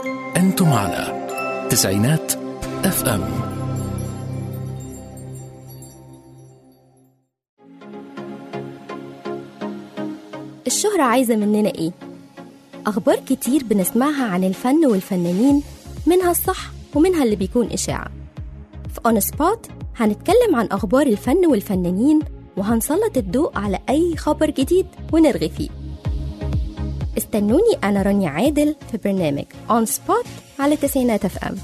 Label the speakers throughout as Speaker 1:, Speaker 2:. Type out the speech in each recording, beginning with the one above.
Speaker 1: أنتم على تسعينات اف ام
Speaker 2: الشهرة عايزة مننا إيه؟ أخبار كتير بنسمعها عن الفن والفنانين منها الصح ومنها اللي بيكون إشاعة في أون سبوت هنتكلم عن أخبار الفن والفنانين وهنسلط الضوء على أي خبر جديد ونرغي فيه استنوني أنا رانيا عادل في برنامج أون سبوت على تسعينات اف ام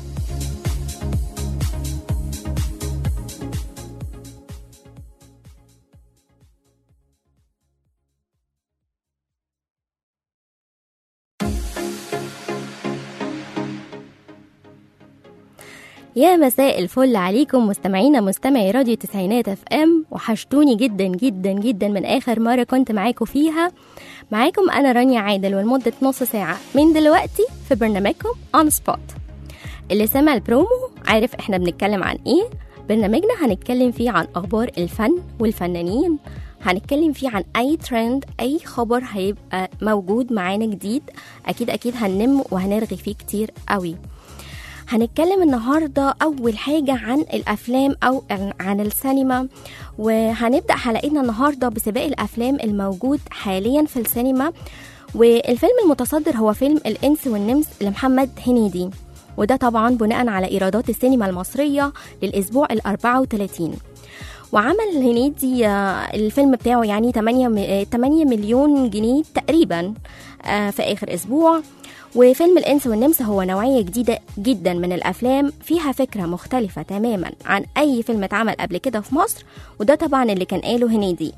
Speaker 2: يا مساء الفل عليكم مستمعينا مستمعي راديو تسعينات اف ام وحشتوني جدا جدا جدا من اخر مره كنت معاكم فيها معاكم انا رانيا عادل ولمده نص ساعه من دلوقتي في برنامجكم اون سبوت اللي سمع البرومو عارف احنا بنتكلم عن ايه برنامجنا هنتكلم فيه عن اخبار الفن والفنانين هنتكلم فيه عن اي ترند اي خبر هيبقى موجود معانا جديد اكيد اكيد هننم وهنرغي فيه كتير قوي هنتكلم النهارده اول حاجه عن الافلام او عن السينما وهنبدا حلقتنا النهارده بسباق الافلام الموجود حاليا في السينما والفيلم المتصدر هو فيلم الانس والنمس لمحمد هنيدي وده طبعا بناء على ايرادات السينما المصريه للاسبوع ال 34 وعمل هنيدي الفيلم بتاعه يعني 8 8 مليون جنيه تقريبا في اخر اسبوع وفيلم الإنس والنمس هو نوعية جديدة جدا من الأفلام فيها فكرة مختلفة تماما عن أي فيلم اتعمل قبل كده في مصر وده طبعا اللي كان قاله هنيدي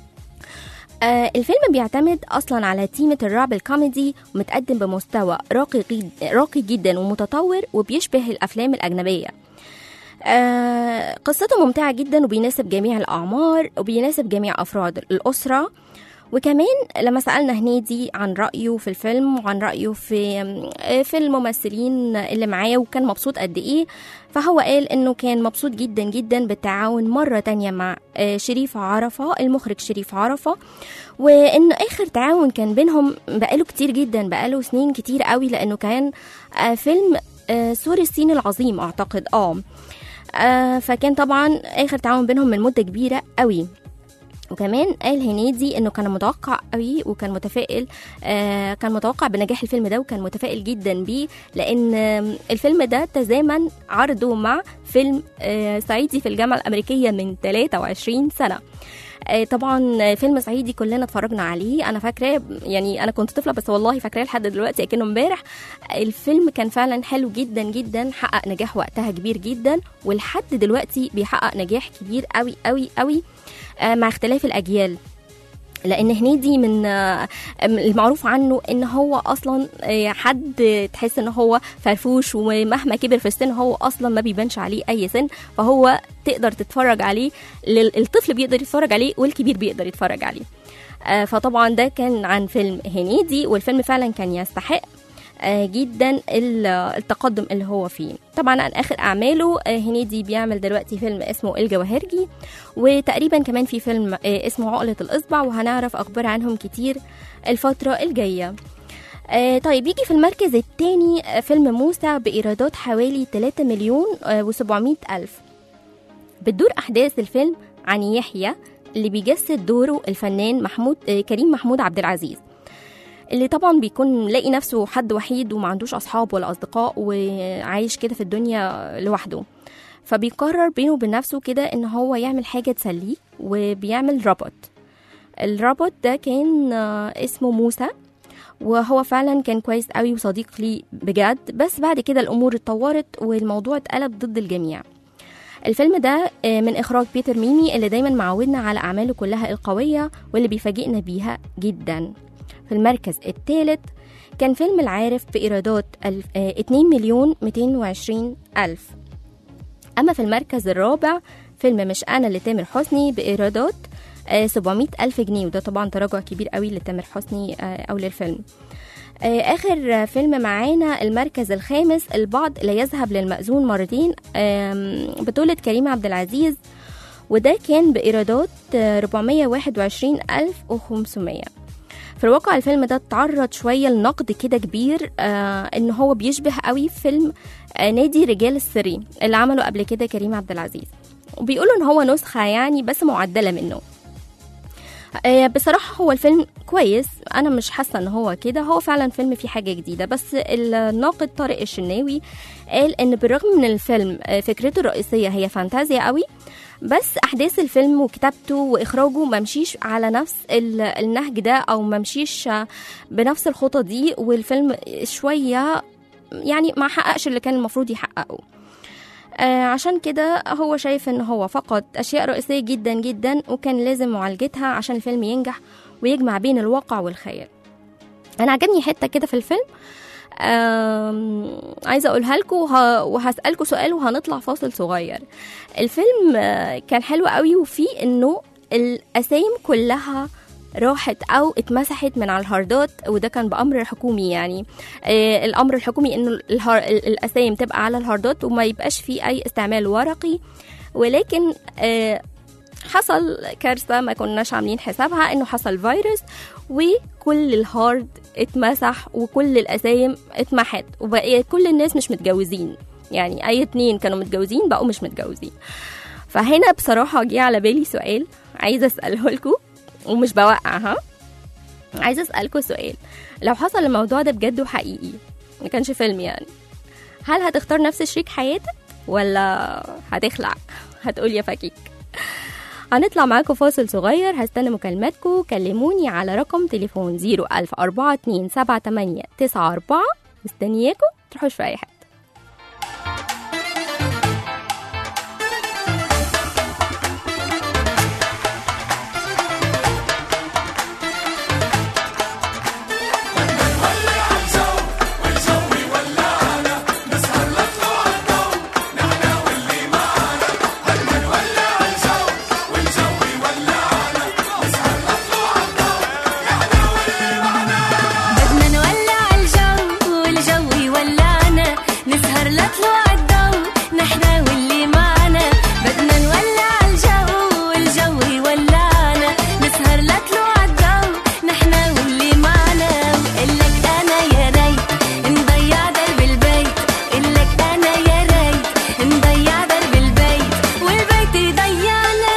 Speaker 2: آه الفيلم بيعتمد اصلا على تيمة الرعب الكوميدي ومتقدم بمستوى راقي جد راقي جدا ومتطور وبيشبه الافلام الاجنبيه آه قصته ممتعه جدا وبيناسب جميع الاعمار وبيناسب جميع افراد الاسره وكمان لما سألنا هنيدي عن رأيه في الفيلم وعن رأيه في في الممثلين اللي معاه وكان مبسوط قد إيه فهو قال إنه كان مبسوط جدا جدا بالتعاون مرة تانية مع شريف عرفة المخرج شريف عرفة وإن آخر تعاون كان بينهم بقاله كتير جدا بقاله سنين كتير قوي لأنه كان فيلم سور الصين العظيم أعتقد آه فكان طبعا آخر تعاون بينهم من مدة كبيرة قوي وكمان قال هنيدي انه كان متوقع قوي وكان متفائل آه كان متوقع بنجاح الفيلم ده وكان متفائل جدا بيه لان الفيلم ده تزامن عرضه مع فيلم آه صعيدي في الجامعه الامريكيه من 23 سنه آه طبعا فيلم صعيدي كلنا اتفرجنا عليه انا فاكراه يعني انا كنت طفله بس والله فاكراه لحد دلوقتي اكنه امبارح الفيلم كان فعلا حلو جدا جدا حقق نجاح وقتها كبير جدا ولحد دلوقتي بيحقق نجاح كبير قوي قوي قوي مع اختلاف الاجيال لان هنيدي من المعروف عنه ان هو اصلا حد تحس ان هو فرفوش ومهما كبر في السن هو اصلا ما بيبانش عليه اي سن فهو تقدر تتفرج عليه الطفل بيقدر يتفرج عليه والكبير بيقدر يتفرج عليه فطبعا ده كان عن فيلم هنيدي والفيلم فعلا كان يستحق جدا التقدم اللي هو فيه طبعا عن اخر اعماله هنيدي بيعمل دلوقتي فيلم اسمه الجواهرجي وتقريبا كمان في فيلم اسمه عقلة الاصبع وهنعرف اخبار عنهم كتير الفترة الجاية طيب يجي في المركز الثاني فيلم موسى بإيرادات حوالي 3 مليون و700 ألف بتدور أحداث الفيلم عن يحيى اللي بيجسد دوره الفنان محمود كريم محمود عبد العزيز اللي طبعا بيكون لاقي نفسه حد وحيد وما عندوش اصحاب ولا اصدقاء وعايش كده في الدنيا لوحده فبيقرر بينه وبين نفسه كده ان هو يعمل حاجه تسليه وبيعمل روبوت الروبوت ده كان اسمه موسى وهو فعلا كان كويس قوي وصديق لي بجد بس بعد كده الامور اتطورت والموضوع اتقلب ضد الجميع الفيلم ده من اخراج بيتر ميمي اللي دايما معودنا على اعماله كلها القويه واللي بيفاجئنا بيها جدا في المركز الثالث كان فيلم العارف بإيرادات 2 مليون 220 ألف أما في المركز الرابع فيلم مش أنا لتامر حسني بإيرادات 700 ألف جنيه وده طبعا تراجع كبير قوي لتامر حسني أو للفيلم آخر فيلم معانا المركز الخامس البعض لا يذهب للمأذون مرتين بطولة كريم عبد العزيز وده كان بإيرادات 421500 في الواقع الفيلم ده اتعرض شوية لنقد كده كبير آه ان هو بيشبه قوي فيلم آه نادي رجال السري اللي عمله قبل كده كريم عبد العزيز وبيقولوا ان هو نسخة يعني بس معدلة منه آه، بصراحة هو الفيلم كويس أنا مش حاسة إن هو كده هو فعلا فيلم فيه حاجة جديدة بس الناقد طارق الشناوي قال إن بالرغم من الفيلم آه، فكرته الرئيسية هي فانتازيا قوي بس أحداث الفيلم وكتابته وإخراجه ممشيش على نفس ال- النهج ده أو ممشيش آه، بنفس الخطة دي والفيلم شوية يعني ما حققش اللي كان المفروض يحققه آه عشان كده هو شايف ان هو فقد اشياء رئيسيه جدا جدا وكان لازم معالجتها عشان الفيلم ينجح ويجمع بين الواقع والخيال انا عجبني حته كده في الفيلم آم، عايزه اقولها لكم وه... وهسالكم سؤال وهنطلع فاصل صغير الفيلم آه، كان حلو قوي وفيه انه الاسايم كلها راحت او اتمسحت من على الهاردات وده كان بامر حكومي يعني آه الامر الحكومي انه الهار... ال- الاسايم تبقى على الهاردات وما يبقاش فيه اي استعمال ورقي ولكن آه حصل كارثه ما كناش عاملين حسابها انه حصل فيروس وكل الهارد اتمسح وكل الاسايم اتمحت وبقى كل الناس مش متجوزين يعني اي اتنين كانوا متجوزين بقوا مش متجوزين فهنا بصراحه جه على بالي سؤال عايزه اساله لكم ومش بوقع ها عايزه اسالكم سؤال لو حصل الموضوع ده بجد وحقيقي ما كانش فيلم يعني هل هتختار نفس شريك حياتك ولا هتخلع هتقول يا فكيك هنطلع معاكم فاصل صغير هستنى مكالماتكم كلموني على رقم تليفون 010427894 مستنياكم تروحوش في اي حته
Speaker 3: بدنا نولع الجو والجو يولعنا نسهر لطلوع الضو نحنا واللي معنا بدنا نولع الجو والجو يولعنا نسهر لطلوع الضو نحنا واللي معنا وقلك انا يا ريت نضيع درب البيت قلك انا يا ريت نضيع درب البيت والبيت يضيعنا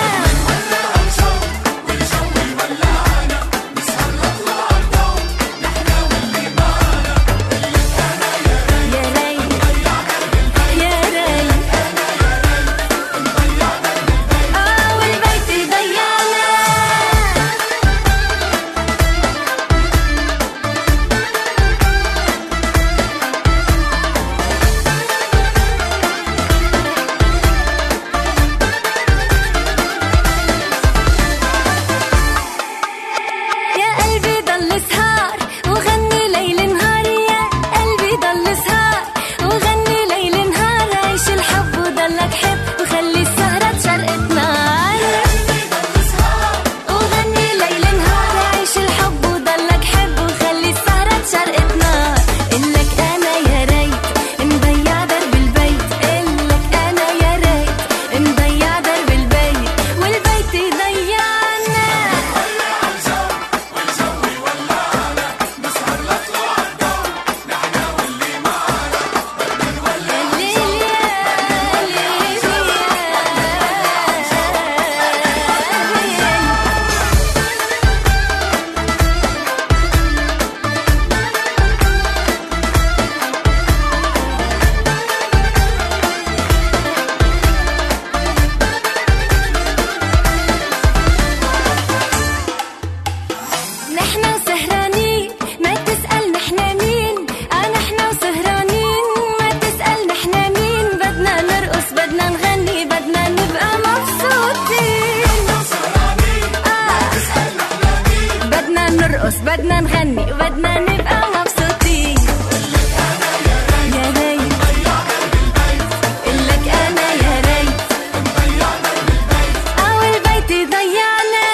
Speaker 3: يا ريت يا ريت اه والبيت يضيعنا يا قلبي ضل سهار وغني ليل نهار يا قلبي ضل سهار وغني ليل نهار عيش الحب وضلك حب وخلي السهرة تشرقت نار وغني ليل نهار عيش الحب وضلك حب وخلي السهرة تشرقت نار قلك انا يا ريت نضيع درب البيت قلك انا يا ريت نضيع درب البيت والبيت يضيعنا نحنا سهرانين ما تسأل نحنا مين آه نحنا وسهرانين ما تسأل نحنا مين بدنا نرقص بدنا نغني بدنا نبقى مبسوطين آه بدنا نرقص بدنا نغني بدنا نبقى مبسوطين يا ريت قلك أنا يا ريت أو البيت يضيعنا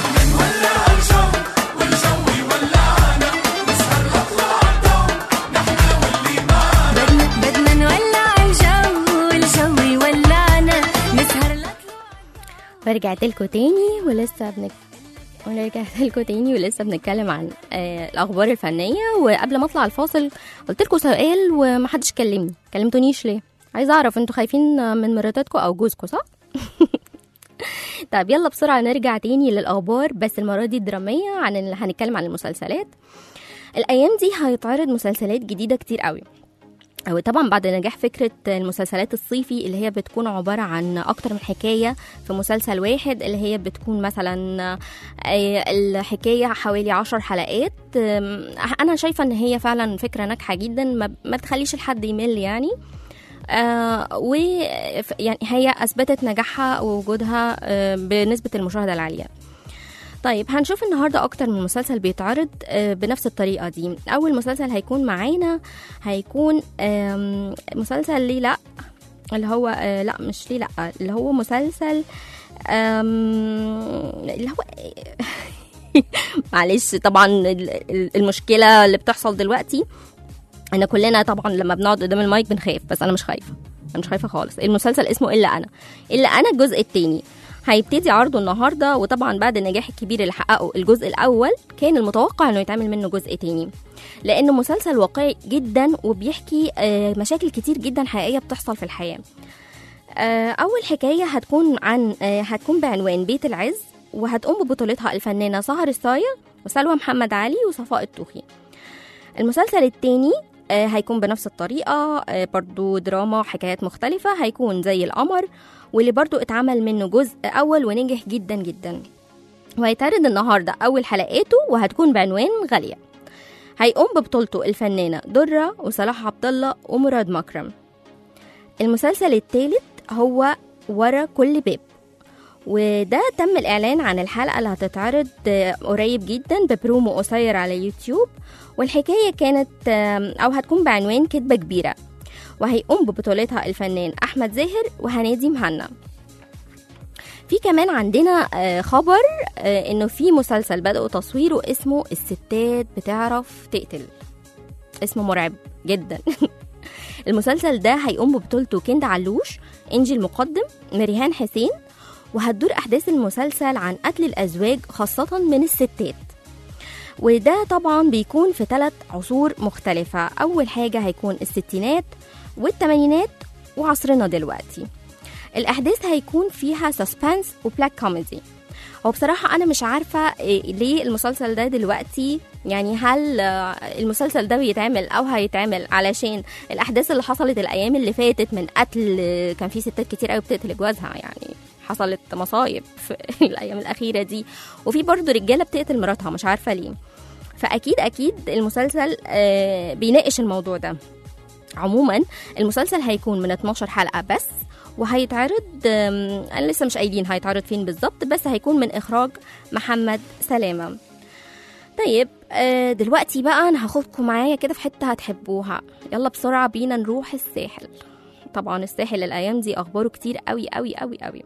Speaker 3: بدنا بدنا نولع الجو والجو يولعنا نسهر لطلوع
Speaker 2: ورجعت لكم تاني ولسه بنك... ورجعت لكم تاني ولسه بنتكلم عن آه الاخبار الفنيه وقبل ما اطلع الفاصل قلت لكم سؤال ومحدش كلمني كلمتونيش ليه عايزه اعرف انتوا خايفين من مراتاتكم او جوزكم صح طيب يلا بسرعه نرجع تاني للاخبار بس المره دي دراميه عن ال- هنتكلم عن المسلسلات الايام دي هيتعرض مسلسلات جديده كتير قوي وطبعا بعد نجاح فكرة المسلسلات الصيفي اللي هي بتكون عبارة عن أكتر من حكاية في مسلسل واحد اللي هي بتكون مثلا آه، الحكاية حوالي عشر حلقات آم، أنا شايفة إن هي فعلا فكرة ناجحة جدا ما ما بتخليش الحد يمل يعني آه و يعني هي أثبتت نجاحها ووجودها آه بنسبة المشاهدة العالية طيب هنشوف النهارده اكتر من مسلسل بيتعرض آه، بنفس الطريقه دي اول مسلسل هيكون معانا هيكون آم، مسلسل ليه لا اللي هو آه، لا مش ليه لا اللي هو مسلسل آم، اللي هو معلش طبعا ال- ال- المشكله اللي بتحصل دلوقتي ان كلنا طبعا لما بنقعد قدام المايك بنخاف بس انا مش خايفه انا مش خايفه خالص المسلسل اسمه الا انا الا انا الجزء الثاني هيبتدي عرضه النهارده وطبعا بعد النجاح الكبير اللي حققه الجزء الاول كان المتوقع انه يتعمل منه جزء تاني لانه مسلسل واقعي جدا وبيحكي آه، مشاكل كتير جدا حقيقيه بتحصل في الحياه آه، اول حكايه هتكون عن آه، هتكون بعنوان بيت العز وهتقوم ببطولتها الفنانه سهر الصايغ وسلوى محمد علي وصفاء الطوخي المسلسل التاني آه، هيكون بنفس الطريقة آه، برضو دراما وحكايات مختلفة هيكون زي القمر واللي برضو اتعمل منه جزء أول ونجح جدا جدا وهيتعرض النهاردة أول حلقاته وهتكون بعنوان غالية هيقوم ببطولته الفنانة درة وصلاح عبد الله ومراد مكرم المسلسل الثالث هو ورا كل باب وده تم الإعلان عن الحلقة اللي هتتعرض آه، قريب جدا ببرومو قصير على يوتيوب والحكاية كانت آم، أو هتكون بعنوان كدبة كبيرة وهيقوم ببطولتها الفنان أحمد زاهر وهنادي مهنا في كمان عندنا آه، خبر آه، انه في مسلسل بدأوا تصويره اسمه الستات بتعرف تقتل اسمه مرعب جدا المسلسل ده هيقوم ببطولته كند علوش انجي المقدم مريهان حسين وهتدور احداث المسلسل عن قتل الازواج خاصه من الستات وده طبعا بيكون في ثلاث عصور مختلفة أول حاجة هيكون الستينات والثمانينات وعصرنا دلوقتي الأحداث هيكون فيها سسبنس وبلاك كوميدي وبصراحة أنا مش عارفة إيه ليه المسلسل ده دلوقتي يعني هل آه، المسلسل ده بيتعمل أو هيتعمل علشان الأحداث اللي حصلت الأيام اللي فاتت من قتل آه، كان في ستات كتير قوي بتقتل جوازها يعني حصلت مصايب في الأيام الأخيرة دي وفي برضه رجالة بتقتل مراتها مش عارفة ليه فاكيد اكيد المسلسل آه، بيناقش الموضوع ده عموما المسلسل هيكون من 12 حلقه بس وهيتعرض آم، انا لسه مش قايلين هيتعرض فين بالظبط بس هيكون من اخراج محمد سلامه طيب آه، دلوقتي بقى انا هاخدكم معايا كده في حته هتحبوها يلا بسرعه بينا نروح الساحل طبعا الساحل الايام دي اخباره كتير قوي قوي قوي قوي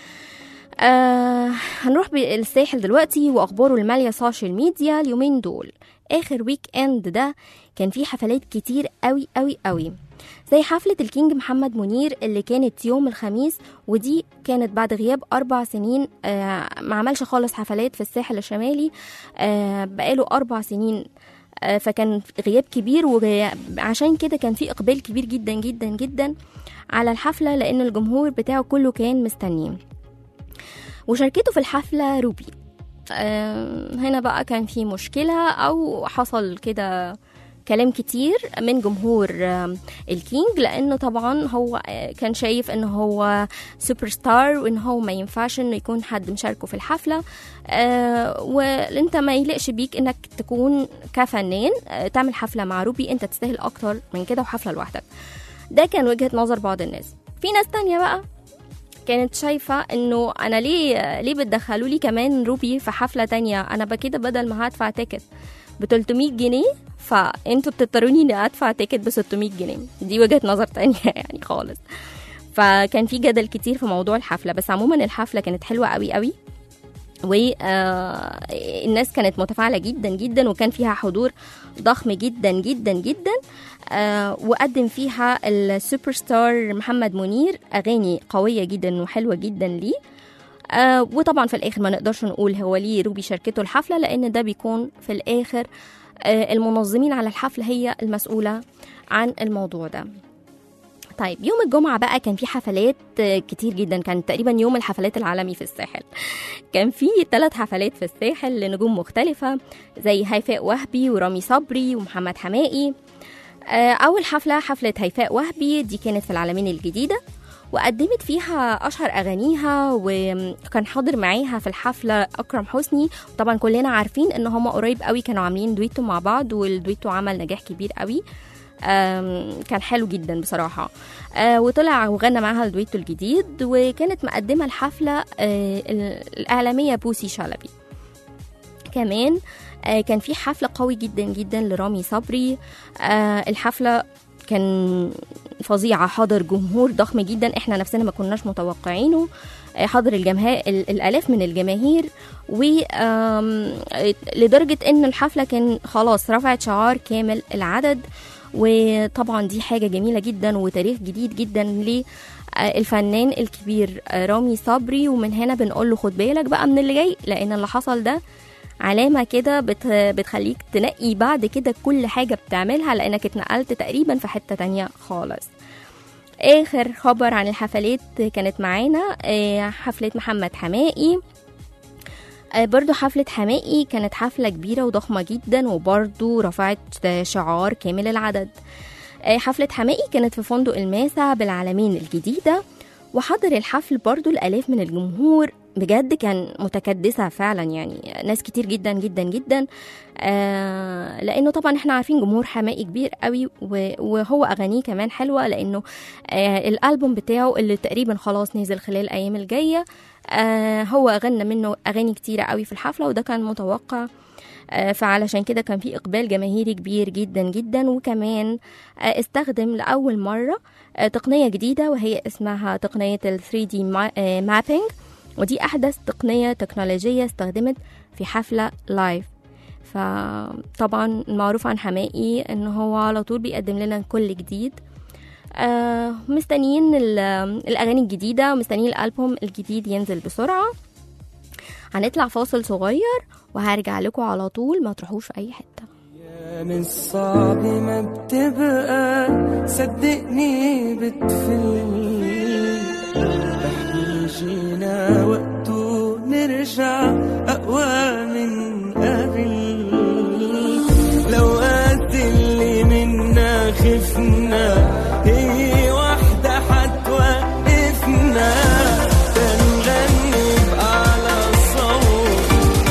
Speaker 2: آه هنروح بالساحل دلوقتي واخباره الماليه السوشيال ميديا اليومين دول اخر ويك اند ده كان فيه حفلات كتير قوي قوي قوي زي حفلة الكينج محمد منير اللي كانت يوم الخميس ودي كانت بعد غياب أربع سنين آه ما عملش خالص حفلات في الساحل الشمالي آه بقاله أربع سنين آه فكان غياب كبير وعشان كده كان في إقبال كبير جدا جدا جدا على الحفلة لأن الجمهور بتاعه كله كان مستنيه وشاركته في الحفلة روبي آه، هنا بقى كان في مشكلة أو حصل كده كلام كتير من جمهور آم، الكينج لانه طبعا هو آه، كان شايف ان هو سوبر ستار وان هو ما ينفعش انه يكون حد مشاركه في الحفله آه، وانت ما يليقش بيك انك تكون كفنان آه، تعمل حفله مع روبي انت تستاهل اكتر من كده وحفله لوحدك ده كان وجهه نظر بعض الناس في ناس تانية بقى كانت شايفة انه انا ليه ليه بتدخلوا لي كمان روبي في حفلة تانية انا بكده بدل ما هدفع تيكت ب 300 جنيه فانتوا بتضطروني اني ادفع تيكت ب 600 جنيه دي وجهة نظر تانية يعني خالص فكان في جدل كتير في موضوع الحفلة بس عموما الحفلة كانت حلوة قوي قوي والناس كانت متفاعلة جدا جدا وكان فيها حضور ضخم جدا جدا جدا آه، وقدم فيها السوبر ستار محمد منير أغاني قوية جدا وحلوة جدا ليه آه وطبعا في الاخر ما نقدرش نقول هو ليه روبي شاركته الحفله لان ده بيكون في الاخر آه المنظمين على الحفله هي المسؤوله عن الموضوع ده طيب يوم الجمعة بقى كان في حفلات آه، كتير جدا كان تقريبا يوم الحفلات العالمي في الساحل كان في ثلاث حفلات في الساحل لنجوم مختلفة زي هيفاء وهبي ورامي صبري ومحمد حمائي آه، أول حفلة حفلة هيفاء وهبي دي كانت في العالمين الجديدة وقدمت فيها أشهر أغانيها وكان حاضر معاها في الحفلة أكرم حسني طبعا كلنا عارفين إن هما قريب قوي كانوا عاملين دويتو مع بعض والدويتو عمل نجاح كبير قوي آم، كان حلو جدا بصراحة آه، وطلع وغنى معاها الدويتو الجديد وكانت مقدمة الحفلة آه، ال- الإعلامية بوسي شلبي كمان آه، كان في حفلة قوي جدا جدا لرامي صبري آه، الحفلة كان فظيعة حضر جمهور ضخم جدا احنا نفسنا ما كناش متوقعينه آه، حضر الجماهير الآلاف من الجماهير و آم، آه، لدرجة ان الحفلة كان خلاص رفعت شعار كامل العدد وطبعا دي حاجة جميلة جدا وتاريخ جديد جدا للفنان الكبير آه، رامي صبري ومن هنا بنقول له خد بالك بقى من اللي جاي لان اللي حصل ده علامة كده بت... بتخليك تنقي بعد كده كل حاجة بتعملها لأنك اتنقلت تقريبا في حتة تانية خالص آخر خبر عن الحفلات كانت معانا آه، حفلة محمد حمائي آه، برضو حفلة حمائي كانت حفلة كبيرة وضخمة جدا وبرضو رفعت شعار كامل العدد آه، حفلة حمائي كانت في فندق الماسع بالعالمين الجديدة وحضر الحفل برضو الآلاف من الجمهور بجد كان متكدسة فعلا يعني ناس كتير جدا جدا جدا آه لأنه طبعا احنا عارفين جمهور حمائي كبير قوي و- وهو أغانيه كمان حلوة لأنه آه الألبوم بتاعه اللي تقريبا خلاص نزل خلال الأيام الجاية آه هو غنى منه أغاني كتيرة قوي في الحفلة وده كان متوقع آه، فعلشان كده كان في إقبال جماهيري كبير جدا جدا وكمان آه، استخدم لأول مرة آه، تقنية جديدة وهي اسمها تقنية ال 3D مابينج ودي أحدث تقنية تكنولوجية استخدمت في حفلة لايف فطبعا المعروف عن حمائي ان هو على طول بيقدم لنا كل جديد آه مستنيين ال- الاغاني الجديده ومستنيين الالبوم الجديد ينزل بسرعه هنطلع فاصل صغير وهرجع لكم على طول ما تروحوش في اي حته
Speaker 4: من الصعب ما بتبقى صدقني بتفل بحكي جينا وقته نرجع أقوى من قبل الأوقات اللي منا خفنا هي وحدة حتوقفنا تنغني بأعلى صوت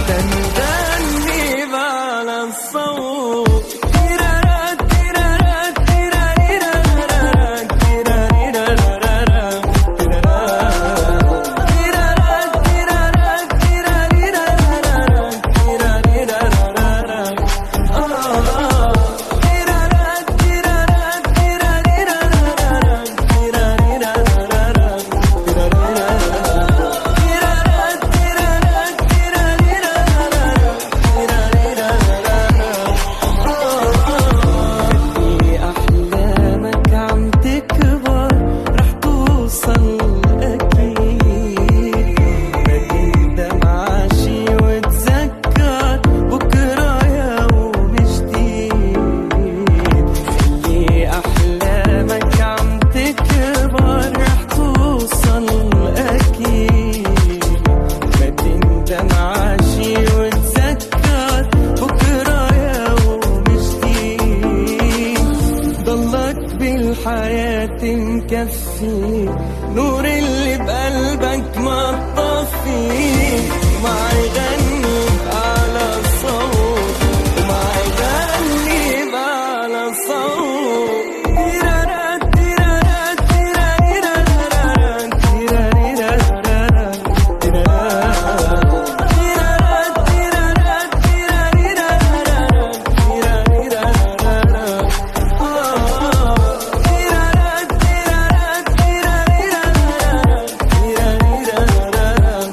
Speaker 4: تنغني بأعلى الصوت تيرارا تيرارا تيراريرارارا تيراريرارارا تيرارا تيرارا تيراريرارارا تيراريرارارا آه تيرارا تيرارا تيراريرارارا تيراريرارارا خلي أحلامك عم تكبر رح توصل أكيد ما تندم عاشي وتذكر بكرة يوم جديد خلي أحلامك عم تكبر رح توصل أكيد ما تندم عاشي وتذكر بكرة يوم جديد ضلك بالحياة مكفي نور اللي بقلبك ما تطفي ما يغني بأعلى صوت وما يغني بأعلى صوت تيرارا تيرارا تيراريرارارا تيراريرارارا تيرارا تيرارا تيرارا تيراريرارارا تيراريرارارا آه تيرارا تيرارا تيراريرارارا تيراريرارارا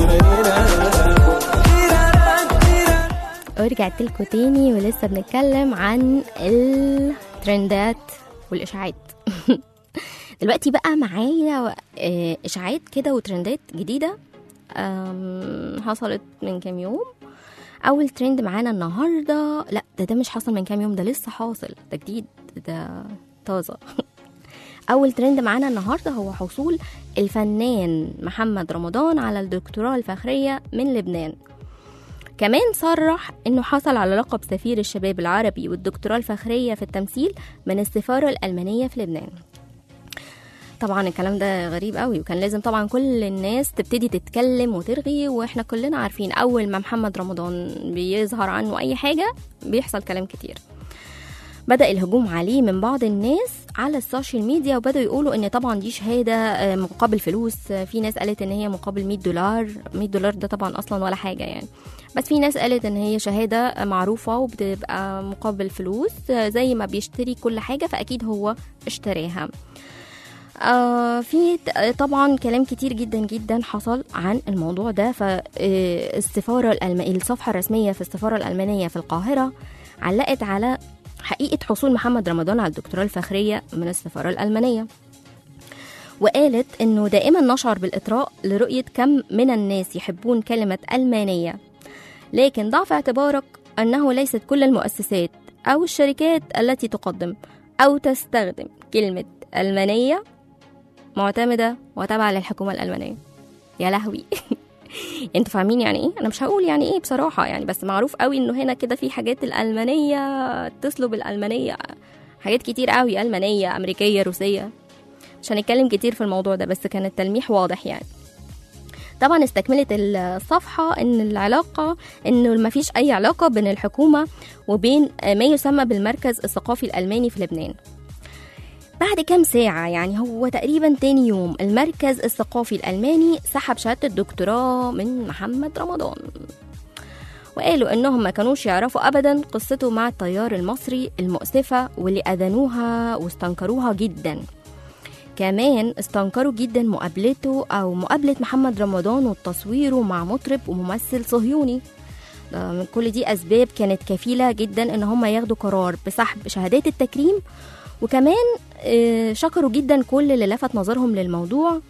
Speaker 2: ورجعت لكم تاني ولسه بنتكلم عن الترندات والاشاعات دلوقتي بقى معايا آه، اشاعات كده وترندات جديده أم، حصلت من كام يوم اول ترند معانا النهارده لا ده ده مش حصل من كام يوم ده لسه حاصل ده جديد ده طازه اول ترند معانا النهارده هو حصول الفنان محمد رمضان على الدكتوراه الفخريه من لبنان كمان صرح انه حصل على لقب سفير الشباب العربي والدكتوراه الفخريه في التمثيل من السفاره الالمانيه في لبنان طبعا الكلام ده غريب قوي وكان لازم طبعا كل الناس تبتدي تتكلم وترغي واحنا كلنا عارفين اول ما محمد رمضان بيظهر عنه اي حاجه بيحصل كلام كتير بدأ الهجوم عليه من بعض الناس على السوشيال ميديا وبدأوا يقولوا ان طبعا دي شهادة آه، مقابل فلوس آه، في ناس قالت ان هي مقابل 100 دولار 100 دولار ده طبعا اصلا ولا حاجة يعني بس في ناس قالت ان هي شهادة معروفة وبتبقى مقابل فلوس آه، زي ما بيشتري كل حاجة فاكيد هو اشتراها آه في ت- طبعا كلام كتير جدا جدا حصل عن الموضوع ده فالسفارة الألم... الصفحة الرسمية في السفارة الألمانية في القاهرة علقت على حقيقة حصول محمد رمضان على الدكتوراه الفخرية من السفارة الألمانية وقالت انه دائما نشعر بالاطراء لرؤيه كم من الناس يحبون كلمه المانيه لكن ضع في اعتبارك انه ليست كل المؤسسات او الشركات التي تقدم او تستخدم كلمه المانيه معتمده وتابعه للحكومه الالمانيه يا لهوي انتوا فاهمين يعني ايه انا مش هقول يعني ايه بصراحه يعني بس معروف قوي انه هنا كده في حاجات الالمانيه تسلب الالمانيه حاجات كتير قوي المانيه امريكيه روسيه مش هنتكلم كتير في الموضوع ده بس كان التلميح واضح يعني طبعا استكملت الصفحة ان العلاقة انه ما فيش اي علاقة بين الحكومة وبين ما يسمى بالمركز الثقافي الالماني في لبنان بعد كام ساعة يعني هو تقريبا تاني يوم المركز الثقافي الألماني سحب شهادة الدكتوراه من محمد رمضان وقالوا انهم ما كانوش يعرفوا ابدا قصته مع الطيار المصري المؤسفة واللي اذنوها واستنكروها جدا كمان استنكروا جدا مقابلته او مقابلة محمد رمضان وتصويره مع مطرب وممثل صهيوني ده من كل دي اسباب كانت كفيلة جدا ان هم ياخدوا قرار بسحب شهادات التكريم وكمان آه، شكروا جدا كل اللي لفت نظرهم للموضوع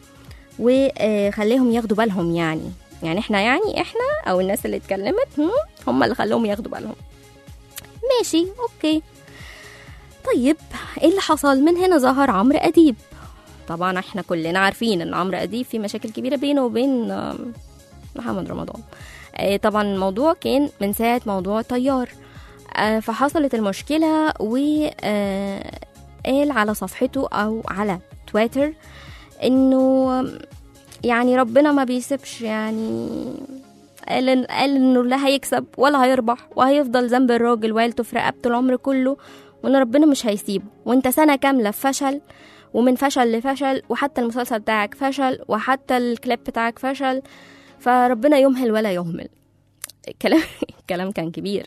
Speaker 2: وخليهم ياخدوا بالهم يعني يعني احنا يعني احنا او الناس اللي اتكلمت هم, هم اللي خلوهم ياخدوا بالهم ماشي اوكي طيب ايه اللي حصل من هنا ظهر عمرو اديب طبعا احنا كلنا عارفين ان عمرو اديب في مشاكل كبيره بينه وبين آم، محمد رمضان آه، طبعا الموضوع كان من ساعه موضوع طيار آه، فحصلت المشكله و آه، قال على صفحته او على تويتر انه يعني ربنا ما بيسيبش يعني قال قال انه لا هيكسب ولا هيربح وهيفضل ذنب الراجل وعيلته في رقبته العمر كله وان ربنا مش هيسيبه وانت سنه كامله في فشل ومن فشل لفشل وحتى المسلسل بتاعك فشل وحتى الكليب بتاعك فشل فربنا يمهل ولا يهمل الكلام الكلام كان كبير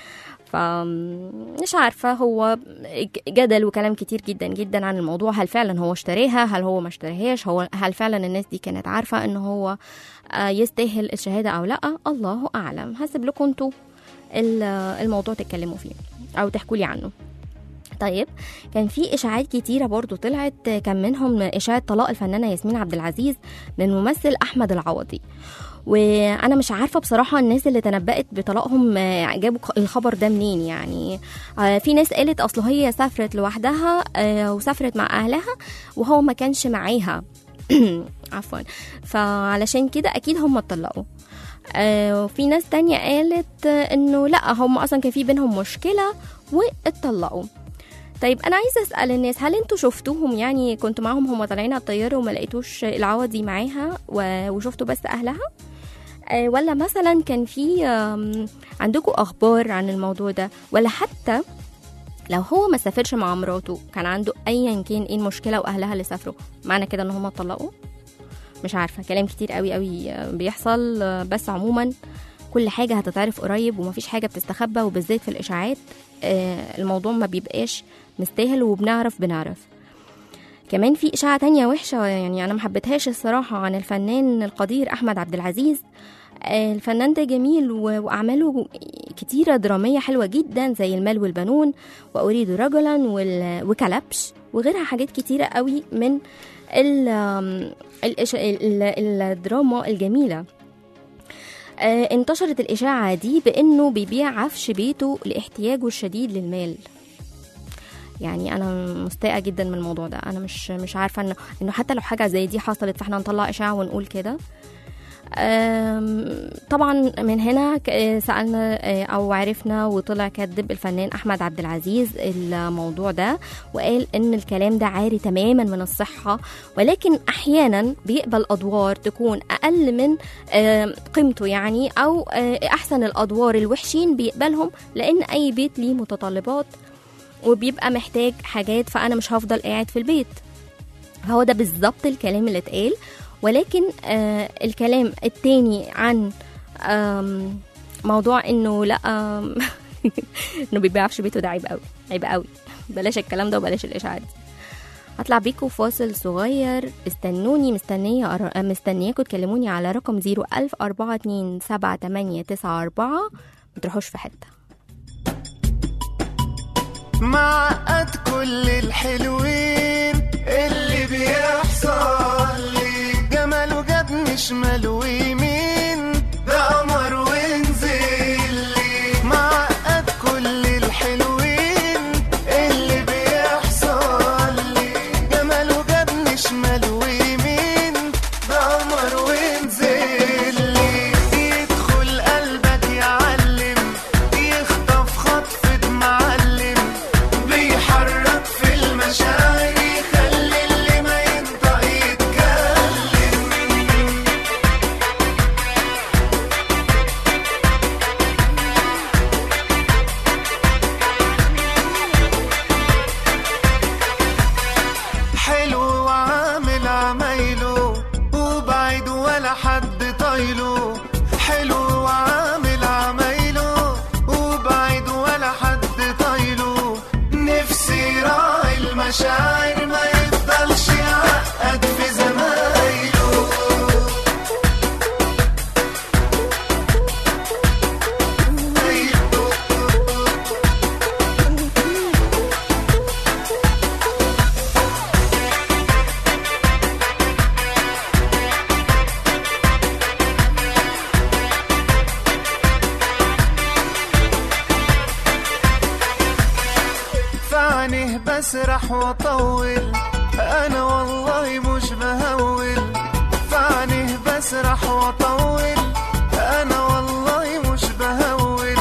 Speaker 2: فمش عارفة هو جدل وكلام كتير جدا جدا عن الموضوع هل فعلا هو اشتريها هل هو ما اشتريهاش هو هل فعلا الناس دي كانت عارفة ان هو آه، يستاهل الشهادة او لا الله اعلم هسيب لكم انتوا ال- الموضوع تتكلموا فيه او تحكوا لي عنه طيب كان في اشاعات كتيره برضو طلعت كان منهم اشاعه طلاق الفنانه ياسمين عبد العزيز من الممثل احمد العوضي وانا مش عارفه بصراحه الناس اللي تنبأت بطلاقهم آه، جابوا الخبر ده منين يعني آه، في ناس قالت اصل هي سافرت لوحدها آه، وسافرت مع اهلها وهو ما كانش معاها عفوا فعلشان كده اكيد هم اتطلقوا آه، وفي ناس تانية قالت آه، انه لا هم اصلا كان في بينهم مشكله واتطلقوا طيب انا عايزه اسال الناس هل انتوا شفتوهم يعني كنتوا معاهم هم طالعين على الطياره وما لقيتوش العوضي معاها و- وشفتوا بس اهلها آه، ولا مثلا كان في آم، عندكم اخبار عن الموضوع ده ولا حتى لو هو ما سافرش مع مراته كان عنده ايا كان ايه المشكله واهلها اللي سافروا معنى كده ان هم اتطلقوا مش عارفه كلام كتير قوي قوي آه، بيحصل آه، بس عموما كل حاجه هتتعرف قريب ومفيش حاجه بتستخبى وبالذات في الاشاعات آه، الموضوع ما بيبقاش مستاهل وبنعرف بنعرف كمان في إشاعة تانية وحشة يعني أنا محبتهاش الصراحة عن الفنان القدير أحمد عبد العزيز آه، الفنان ده جميل و- وأعماله كتيرة درامية حلوة جدا زي المال والبنون وأريد رجلا وال- وكلبش وغيرها حاجات كتيرة قوي من ال- آم، الإش- ال- ال- الدراما الجميلة آه انتشرت الإشاعة دي بأنه بيبيع عفش بيته لاحتياجه الشديد للمال يعني انا مستاءه جدا من الموضوع ده انا مش مش عارفه انه انه حتى لو حاجه زي دي حصلت فاحنا نطلع اشاعه ونقول كده أم، طبعا من هنا ك- آه، سالنا آه، او عرفنا وطلع كذب الفنان احمد عبد العزيز الموضوع ده وقال ان الكلام ده عاري تماما من الصحه ولكن احيانا بيقبل ادوار تكون اقل من آم، قيمته يعني او آه، احسن الادوار الوحشين بيقبلهم لان اي بيت ليه متطلبات وبيبقى محتاج حاجات فانا مش هفضل قاعد في البيت هو ده بالظبط الكلام اللي اتقال ولكن آه الكلام التاني عن آم، موضوع انه لا آم، انه بيبيعش بيته ده عيب قوي عيب قوي بلاش الكلام ده وبلاش الاشاعات دي هطلع بيكم فاصل صغير استنوني مستنية أر- مستنياكم تكلموني على رقم 01000 427 7894 متروحوش في حتة
Speaker 5: معقد كل الحلوين اللي بيحصل لي جماله جابني شمال ويمين ده قمر ونزل لي معقد كل الحلوين اللي بيحصل لي جماله جابني شمال ويمين ده قمر ونزل لي يدخل قلبك يعلم يخطف خطفة معلم بيحرك في المشاعر يخلي اللي ما ينطق يتكلم حلو وعامل عمايله وبعيد ولا حد طايله حلو وعامل عمايله وبعيد ولا حد طايله نفسي راعي المشاعر ما يفضلش يعقد في زمايله فعنه بسرح واطول انا والله مش بهول فعنه بسرح واطول انا والله مش بهول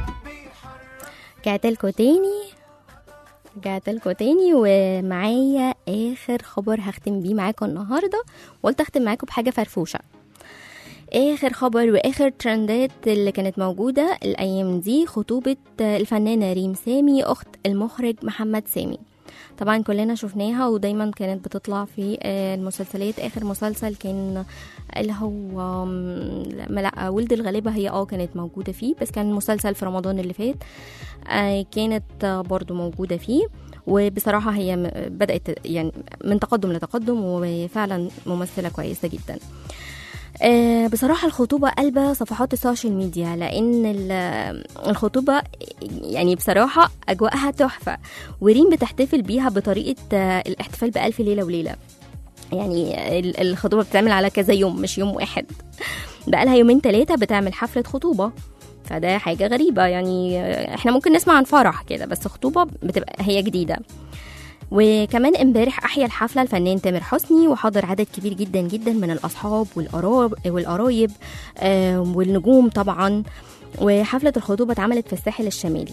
Speaker 2: رجعت لكم تاني رجعت لكم تاني ومعايا اخر خبر هختم بيه معاكم النهارده وقلت اختم معاكم بحاجه فرفوشه اخر خبر واخر ترندات اللي كانت موجوده الايام دي خطوبه الفنانه ريم سامي اخت المخرج محمد سامي طبعا كلنا شفناها ودايما كانت بتطلع في آه، المسلسلات اخر مسلسل كان اللي هو آم، ما لا ولد الغالبة هي اه كانت موجودة فيه بس كان مسلسل في رمضان اللي فات آه، كانت آه، برضو موجودة فيه وبصراحة هي م- بدأت يعني من تقدم لتقدم وفعلا ممثلة كويسة جدا آه، بصراحة الخطوبة قلبة صفحات السوشيال ميديا لأن ال- الخطوبة يعني بصراحة أجواءها تحفة وريم بتحتفل بيها بطريقة آه، الاحتفال بألف ليلة وليلة يعني ال- الخطوبة بتتعمل على كذا يوم مش يوم واحد بقالها يومين ثلاثة بتعمل حفلة خطوبة فده حاجة غريبة يعني آه، احنا ممكن نسمع عن فرح كده بس خطوبة بتبقى هي جديدة وكمان امبارح احيا الحفله الفنان تامر حسني وحضر عدد كبير جدا جدا من الاصحاب والقراب والقرايب آه، والنجوم طبعا وحفله الخطوبه اتعملت في الساحل الشمالي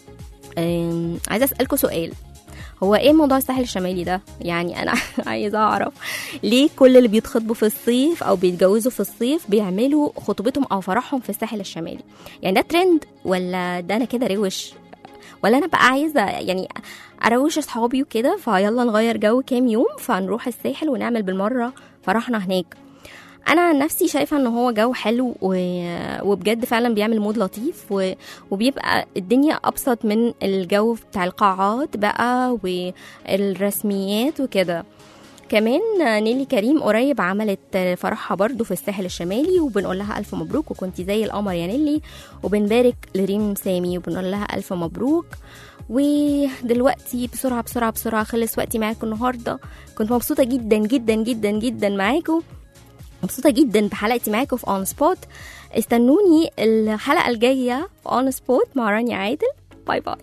Speaker 2: آم، عايزه اسالكم سؤال هو ايه موضوع الساحل الشمالي ده يعني انا عايزه اعرف ليه كل اللي بيتخطبوا في الصيف او بيتجوزوا في الصيف بيعملوا خطوبتهم او فرحهم في الساحل الشمالي يعني ده ترند ولا ده انا كده روش ولا انا بقى عايزه يعني اروش اصحابي وكده فيلا نغير جو كام يوم فنروح الساحل ونعمل بالمره فرحنا هناك انا عن نفسي شايفه ان هو جو حلو و- وبجد فعلا بيعمل مود لطيف و- وبيبقى الدنيا ابسط من الجو بتاع القاعات بقى والرسميات وكده كمان نيلي كريم قريب عملت فرحها برضو في الساحل الشمالي وبنقول لها ألف مبروك وكنتي زي القمر يا نيلي وبنبارك لريم سامي وبنقول لها ألف مبروك ودلوقتي بسرعة بسرعة بسرعة خلص وقتي معاكم النهاردة كنت مبسوطة جدا جدا جدا جدا معاكم مبسوطة جدا بحلقتي معاكم في اون سبوت استنوني الحلقة الجاية في اون سبوت مع رانيا عادل باي باي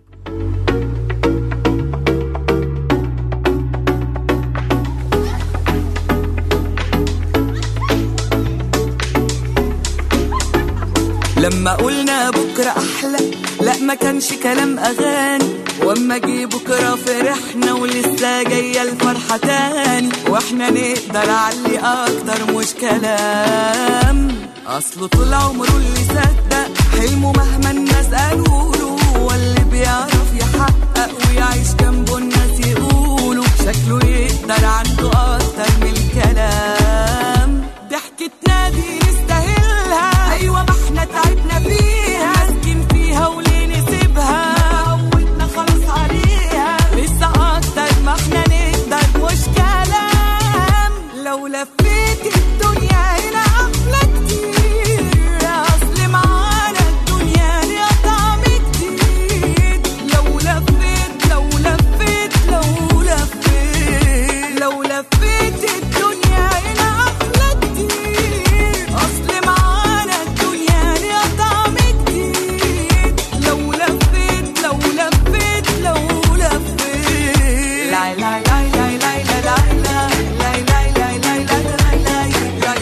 Speaker 4: لما قلنا بكرة أحلى لا ما كانش كلام أغاني واما جه بكرة فرحنا ولسه جاية الفرحة تاني واحنا نقدر علي أكتر مش كلام أصله طول عمره اللي صدق حلمه مهما الناس قالوله هو اللي بيعرف يحقق ويعيش جنبه الناس يقولوا شكله يقدر عنده أكتر من الكلام ضحكتنا دي نستاهلها أيوة ما احنا تعبنا فيها ماسكين فيها وليه نسيبها موتنا خلاص عليها لسه أكتر ما احنا نقدر مش كلام لو لفيت الدنيا هنا أحلى كتير أصل معانا الدنيا ليها طعم جديد لو لفيت لو لفيت لو لفيت لو لفيت الدنيا هنا أحلى كتير أصل معانا الدنيا ليها طعم جديد لو لفيت لو لفيت لو لفيت لا لا لا لا لا لا لا لا لا لا لا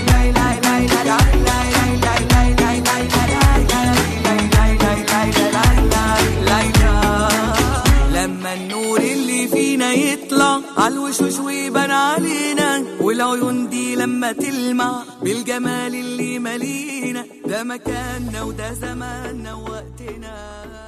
Speaker 4: لما النور اللي فينا يطلع عالوشوش ويبان علينا والعيون دي لما تلمع بالجمال اللي مالينا ده مكاننا وده زماننا ووقتنا